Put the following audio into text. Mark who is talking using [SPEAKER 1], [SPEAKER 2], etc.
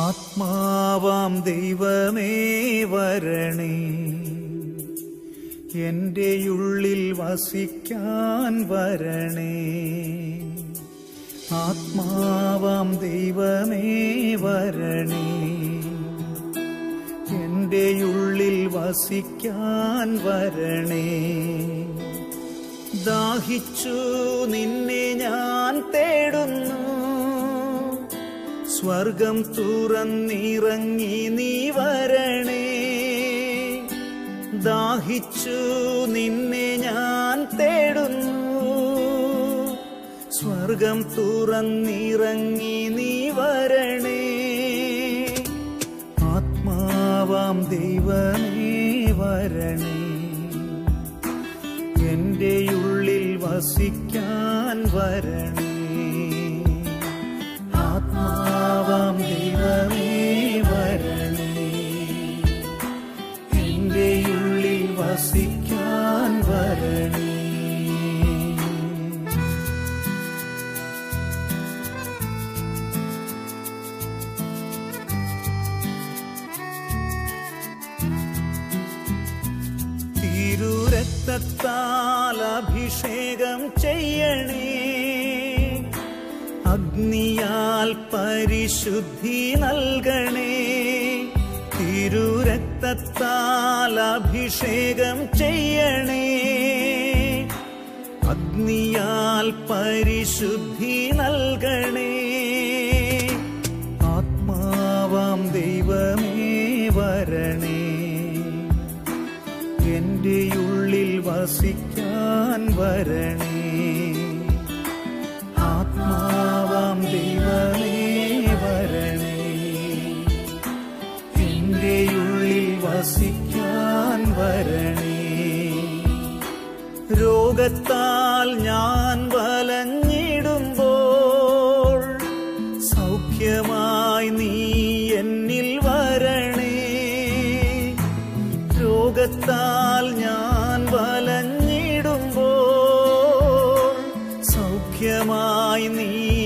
[SPEAKER 1] ആത്മാവാം ദൈവമേ വരണേ എന്റെ ഉള്ളിൽ വസിക്കാൻ വരണേ ആത്മാവാം ദൈവമേ വരണേ എന്റെ ഉള്ളിൽ വസിക്കാൻ വരണേ ദാഹിച്ചു നിന്നെ ഞാൻ തേടുന്നു സ്വർഗം തുറന്നിറങ്ങി നീ വരണേ ദാഹിച്ചു നിന്നെ ഞാൻ തേടുന്നു സ്വർഗം തുറന്നിറങ്ങി നീ വരണേ ആത്മാവാം ദൈവമേ വരണേ എന്റെ ഉള്ളിൽ വസിക്കാൻ വരണേ ആത്മാവാം ദൈവമേ വരണേ എന്റെ ഉള്ളിൽ വസിക്കാൻ വരണേ തിരുരക്തത്താൽ അഭിഷേകം ചെയ്യണേ അഗ്നിയാൽ പരിശുദ്ധി നൽകണേ തിരുരക്തത്താൽ അഭിഷേകം ചെയ്യണേ അഗ്നിയാൽ പരിശുദ്ധി നൽകണേ ആത്മാവാം ദൈവമേ വരണേ എന്റെ ഉള്ളിൽ വസിക്കാൻ വരണേ ആത്മാവാം ദൈവമേ വരണേ എന്റെ ഉള്ളിൽ വസിക്കാൻ വരണേ രോഗത്താൽ ഞാൻ വലഞ്ഞിടുമ്പോൾ സൗഖ്യമായി നീ എന്നിൽ വരണേ രോഗത്താൽ ഞാൻ വലഞ്ഞിടുമ്പോൾ സൗഖ്യമായി നീ